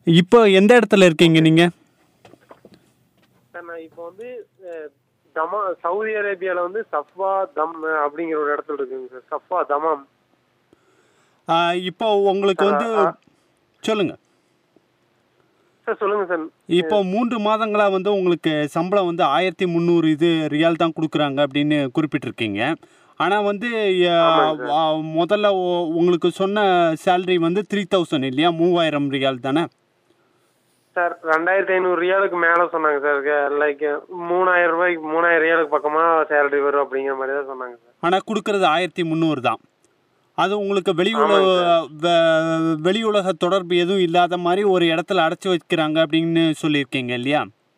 இப்போ எந்த இடத்துல இருக்கீங்க நீங்கள் சார் நான் இப்போ வந்து அஹ், தமா சவுதி அரேபியால வந்து சஃபா தம் அப்படிங்கிற ஒரு இடத்துல இருக்குங்க சார் சஃபா தமாம் இப்போ உங்களுக்கு வந்து சொல்லுங்கள் சார் சொல்லுங்க சார் இப்போ மூன்று மாதங்களாக வந்து உங்களுக்கு சம்பளம் வந்து ஆயிரத்தி முந்நூறு இது ரியால் தான் கொடுக்குறாங்க அப்படின்னு குறிப்பிட்டிருக்கீங்க ஆனால் வந்து அஹ், ஆ, முதல்ல உ- உங்களுக்கு சொன்ன சேலரி வந்து த்ரீ தௌசண்ட் இல்லையா மூவாயிரம் ரியால் தானே சார் ரெண்டாயிரத்தி ஐநூறு ரியாலுக்கு மேல சொன்னாங்க சார் லைக் மூணாயிரம் ரூபாய்க்கு மூணாயிரம் ரியாலுக்கு பக்கமா சேலரி வரும் அப்படிங்கிற மாதிரி தான் சொன்னாங்க சார் ஆனால் கொடுக்கறது ஆயிரத்தி முந்நூறு தான் அது உங்களுக்கு வெளி உலக வெ- வெளி உலக தொடர்பு எதுவும் இல்லாத மாதிரி ஒரு இடத்துல அடைச்சி வைக்கிறாங்க அப்படின்னு சொல்லியிருக்கீங்க இல்லையா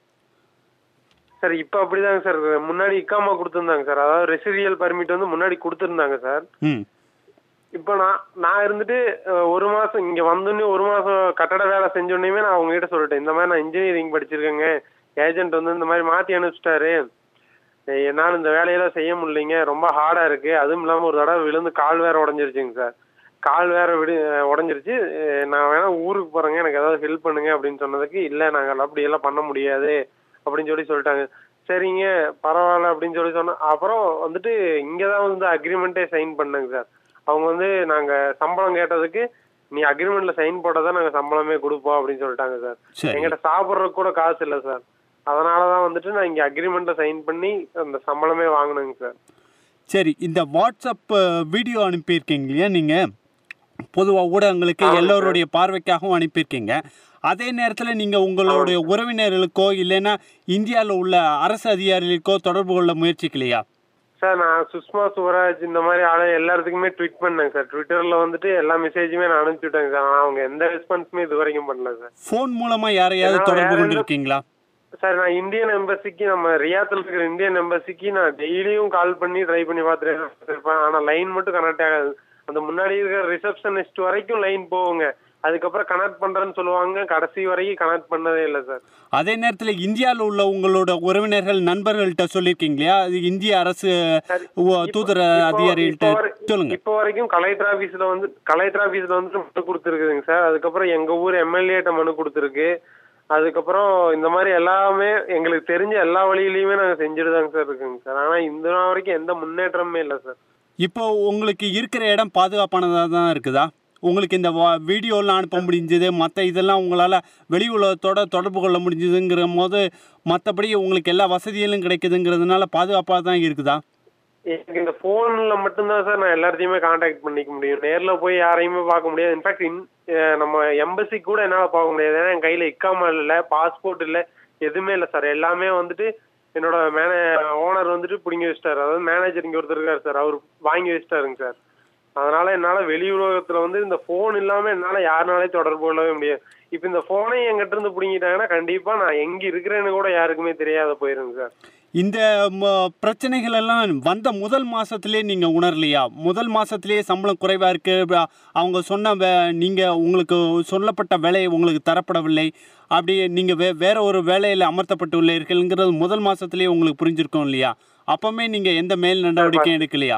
சார் இப்போ அப்படிதாங்க சார் முன்னாடி இக்காமா கொடுத்துருந்தாங்க சார் அதாவது ரெசிடியல் பர்மிட் வந்து முன்னாடி கொடுத்துருந்தாங்க சார் ம் இப்போ நான் நான் இருந்துட்டு அஹ், ஒரு மாசம் இங்க வந்தோடனே ஒரு மாசம் கட்டட வேலை செஞ்சோடனே நான் அவங்க கிட்ட சொல்லிட்டேன் இந்த மாதிரி நான் இன்ஜினியரிங் படிச்சிருக்கேங்க ஏஜென்ட் வந்து இந்த மாதிரி மாத்தி அனுப்பிச்சிட்டாரு அஹ், என்னால இந்த வேலையெல்லாம் செய்ய முடியலைங்க ரொம்ப ஹார்டா இருக்கு அதுவும் இல்லாம ஒரு தடவை விழுந்து கால் வேற உடஞ்சிருச்சுங்க சார் கால் வேற விடு அஹ், உடஞ்சிருச்சு அஹ், நான் வேணா ஊருக்கு போறேங்க எனக்கு ஏதாவது ஹெல்ப் பண்ணுங்க அப்படின்னு சொன்னதுக்கு இல்ல நாங்கள் அப்படி எல்லாம் பண்ண முடியாது அப்படின்னு சொல்லி சொல்லிட்டாங்க சரிங்க பரவாயில்ல அப்படின்னு சொல்லி சொன்ன அப்புறம் வந்துட்டு இங்கதான் வந்து அக்ரிமெண்ட்டே சைன் பண்ணேங்க சார் அவங்க வந்து நாங்க சம்பளம் கேட்டதுக்கு நீ அக்ரிமெண்ட்ல சைன் போட்டாதான் நாங்க சம்பளமே கொடுப்போம் அப்படின்னு சொல்லிட்டாங்க சார் சரி எங்கிட்ட சாப்பிட்றதுக்கு கூட காசு இல்லை சார் அதனாலதான் வந்துட்டு நான் இங்க அக்ரிமெண்ட்ல சைன் பண்ணி அந்த சம்பளமே வாங்கினேங்க சார் சரி இந்த வாட்ஸ்அப் வீடியோ அனுப்பியிருக்கீங்க இல்லையா நீங்கள் பொதுவாக ஊடகங்களுக்கு எல்லோருடைய பார்வைக்காகவும் அனுப்பியிருக்கீங்க அதே நேரத்தில் நீங்கள் உங்களுடைய உறவினர்களுக்கோ இல்லைன்னா இந்தியாவில் உள்ள அரசு அதிகாரிகளுக்கோ தொடர்பு கொள்ள முயற்சிக்கலையா சார் நான் சுஷ்மா சுவராஜ் இந்த மாதிரி ஆளு எல்லாத்துக்குமே ட்வீட் பண்ணேங்க சார் ட்விட்டர்ல வந்துட்டு எல்லா மெசேஜுமே நான் அனுப்பிச்சு விட்டேங்க சார் ஆனா அவங்க எந்த ரெஸ்பான்ஸுமே இது வரைக்கும் பண்ணல சார் ஃபோன் மூலமாக யாரையாவது நான் தொடர்பு வேற கொண்டு எந்த- இருக்கீங்களா சார் நான் இந்தியன் எம்பசிக்கு நம்ம ரியாத்தில் இருக்கிற இந்தியன் எம்பசிக்கு நான் டெய்லியும் கால் பண்ணி ட்ரை பண்ணி பார்த்துட்டு இருப்பேன் ஆனா லைன் மட்டும் கனெக்ட் ஆகாது அந்த முன்னாடி இருக்கிற ரிசப்ஷனிஸ்ட் வரைக்கும் லைன் போகுங்க அதுக்கப்புறம் கனெக்ட் பண்றேன்னு சொல்லுவாங்க கடைசி வரைக்கும் கனெக்ட் பண்ணதே இல்லை சார் அதே நேரத்தில் இந்தியாவில் உள்ள உங்களோட உறவினர்கள் நண்பர்கள்ட்ட சொல்லியிருக்கீங்க இல்லையா அது இந்திய அரசு சரி, உ- இப்போ- தூதர இப்போ- அதிகாரிகள்ட்ட இப்போ வரை- சொல்லுங்க இப்போ வரைக்கும் கலெக்டர் ஆபீஸ்ல வந்து கலெக்டர் ஆபீஸ்ல வந்து மனு கொடுத்துருக்குதுங்க சார் அதுக்கப்புறம் எங்க ஊர் எம்எல்ஏட்ட மனு கொடுத்துருக்கு அதுக்கப்புறம் இந்த மாதிரி எல்லாமே எங்களுக்கு தெரிஞ்ச எல்லா வழியிலயுமே நாங்க செஞ்சுட்டு தாங்க சார் இருக்குங்க சார் ஆனா இந்த நாள் வரைக்கும் எந்த முன்னேற்றமே இல்லை சார் இப்போ உங்களுக்கு இருக்கிற இடம் பாதுகாப்பானதாக தான் இருக்குதா உங்களுக்கு இந்த வா வீடியோலாம் அனுப்ப முடிஞ்சது மற்ற இதெல்லாம் உங்களால் வெளி உலகத்தோட தொடர்பு கொள்ள முடிஞ்சதுங்கிற போது மற்றபடி உங்களுக்கு எல்லா வசதிகளும் கிடைக்குதுங்கிறதுனால பாதுகாப்பாக தான் இருக்குதா எனக்கு இந்த போன்ல மட்டும்தான் சார் நான் எல்லாத்தையுமே காண்டாக்ட் பண்ணிக்க முடியும் நேர்ல போய் யாரையுமே பார்க்க முடியாது இன்ஃபேக்ட் நம்ம எம்பசி கூட என்னால பார்க்க முடியாது ஏன்னா என் கையில இக்காம இல்ல பாஸ்போர்ட் இல்ல எதுவுமே இல்ல சார் எல்லாமே வந்துட்டு என்னோட மேன ஓனர் வந்துட்டு பிடிங்கி வச்சிட்டாரு அதாவது மேனேஜர் இங்க ஒருத்தர் இருக்காரு சார் அவர் வாங்கி வச்சிட்டாருங்க சார் அதனால என்னால வெளி உலகத்துல வந்து இந்த போன் இல்லாம என்னால யாருனாலையும் தொடர்பு கொள்ளவே முடியாது இப்ப இந்த போனை என்கிட்ட இருந்து பிடிங்கிட்டாங்கன்னா கண்டிப்பா நான் எங்க இருக்கிறேன்னு கூட யாருக்குமே தெரியாத போயிருங்க சார் இந்த ம, பிரச்சனைகள் எல்லாம் வந்த முதல் மாசத்திலே நீங்க உணரலையா முதல் மாசத்திலேயே சம்பளம் குறைவா இருக்கு ப- அவங்க சொன்ன வே நீங்க உங்களுக்கு சொல்லப்பட்ட வேலை உங்களுக்கு தரப்படவில்லை அப்படி நீங்க வே வேற ஒரு வேலையில் அமர்த்தப்பட்டு உள்ளீர்கள்ங்கிறது முதல் மாசத்திலேயே உங்களுக்கு புரிஞ்சிருக்கும் இல்லையா அப்பவுமே நீங்க எந்த மேல் நடவடிக்கையும் எடுக்கலையா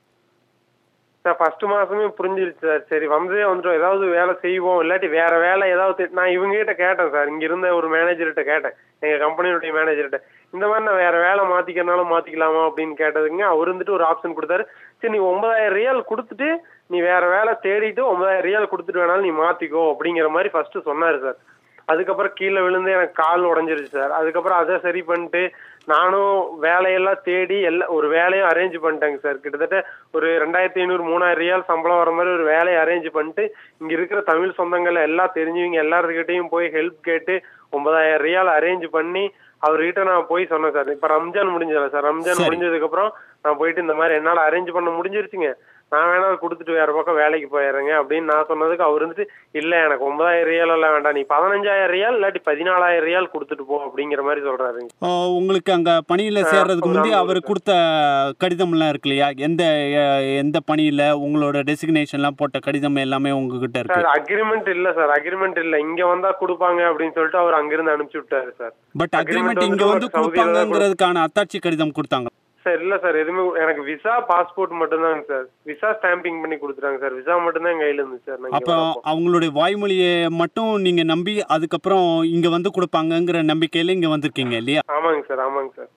சார் ஃபர்ஸ்ட் மாசமே புரிஞ்சிருச்சு சார் சரி வந்ததே வந்துட்டோம் ஏதாவது வேலை செய்வோம் இல்லாட்டி வேற வேலை ஏதாவது தெ- நான் இவங்க கிட்ட கேட்டேன் சார் இங்க இருந்த ஒரு மேனேஜர்கிட்ட கேட்டேன் எங்க கம்பெனியுடைய மேனேஜர்கிட்ட இந்த மாதிரி நான் வேற வேலை மாத்திக்கிறனாலும் மாத்திக்கலாமா அப்படின்னு கேட்டதுங்க அவர் வந்துட்டு ஒரு ஆப்ஷன் கொடுத்தாரு சரி நீ ஒன்பதாயிரம் ரியால் கொடுத்துட்டு நீ வேற வேலை தேடிட்டு ஒன்பதாயிரம் ரியால் கொடுத்துட்டு வேணாலும் நீ மாத்திக்கோ அப்படிங்கிற மாதிரி ஃபர்ஸ்ட் சொன்னாரு சார் அதுக்கப்புறம் கீழே விழுந்து எனக்கு கால் உடஞ்சிருச்சு சார் அதுக்கப்புறம் அதை சரி பண்ணிட்டு நானும் வேலையெல்லாம் தேடி எல்லா ஒரு வேலையும் அரேஞ்ச் பண்ணிட்டேங்க சார் கிட்டத்தட்ட ஒரு ரெண்டாயிரத்தி ஐநூறு மூணாயிரம் ரியால் சம்பளம் வர மாதிரி ஒரு வேலையை அரேஞ்ச் பண்ணிட்டு இங்க இருக்கிற தமிழ் சொந்தங்கள் எல்லாம் தெரிஞ்சவங்க எல்லாருக்கிட்டையும் போய் ஹெல்ப் கேட்டு ஒன்பதாயிரம் ரியால் அரேஞ்ச் பண்ணி அவர்கிட்ட நான் போய் சொன்னேன் சார் இப்ப ரம்ஜான் முடிஞ்சல சார் ரம்ஜான் சரி. முடிஞ்சதுக்கு அப்புறம் நான் போயிட்டு இந்த மாதிரி என்னால அரேஞ்ச் பண்ண முடிஞ்சிருச்சுங்க நான் வேணா அதை கொடுத்துட்டு வேற பக்கம் வேலைக்கு போயிடுறேங்க அப்படின்னு நான் சொன்னதுக்கு அவர் வந்துட்டு இல்ல எனக்கு ஒன்பதாயிரம் ரியால் எல்லாம் வேண்டாம் நீ பதினஞ்சாயிரம் ரியால் இல்லாட்டி பதினாலாயிரம் ரியால் கொடுத்துட்டு போ அப்படிங்கிற மாதிரி சொல்றாருங்க ஆஹ் உங்களுக்கு அங்க பணியில சேர்றதுக்கு முந்தைய programme அவர் கொடுத்த கடிதம்லாம் இருக்கு இல்லையா எந்த அஹ், எந்த பணியில உங்களோட டெசிக்னேஷன்லாம் போட்ட கடிதம் எல்லாமே உங்ககிட்ட இருக்கு சார் அக்ரிமெண்ட் இல்ல சார் அக்ரிமெண்ட் இல்ல இங்க வந்தா கொடுப்பாங்க அப்படின்னு சொல்லிட்டு அவர் அங்கிருந்து அனுப்பிச்சு விட்டாரு சார் பட் agreement அக்ரிமெண்ட் இங்க வந்து வந்து ஒரு சவுதியில தான் கொடுப்பாங்கங்கிறதுக்கான அத்தாட்சி கடிதம் கொடுத்தாங்க சார் இல்ல சார் எதுவுமே எனக்கு விசா பாஸ்போர்ட் மட்டும்தாங்க சார் விசா ஸ்டாம்பிங் பண்ணி கொடுத்துட்டாங்க சார் விசா மட்டும்தான் என் கையில இருந்து சார் நான் இங்க அப்போ வரப்போ. அவங்களுடைய வாய்மொழியை மட்டும் நீங்க நம்பி அதுக்கப்புறம் இங்க வந்து கொடுப்பாங்கங்கிற நம்பிக்கையில இங்க வந்திருக்கீங்க இல்லையா ஆமாங்க சார் ஆமாங்க சார்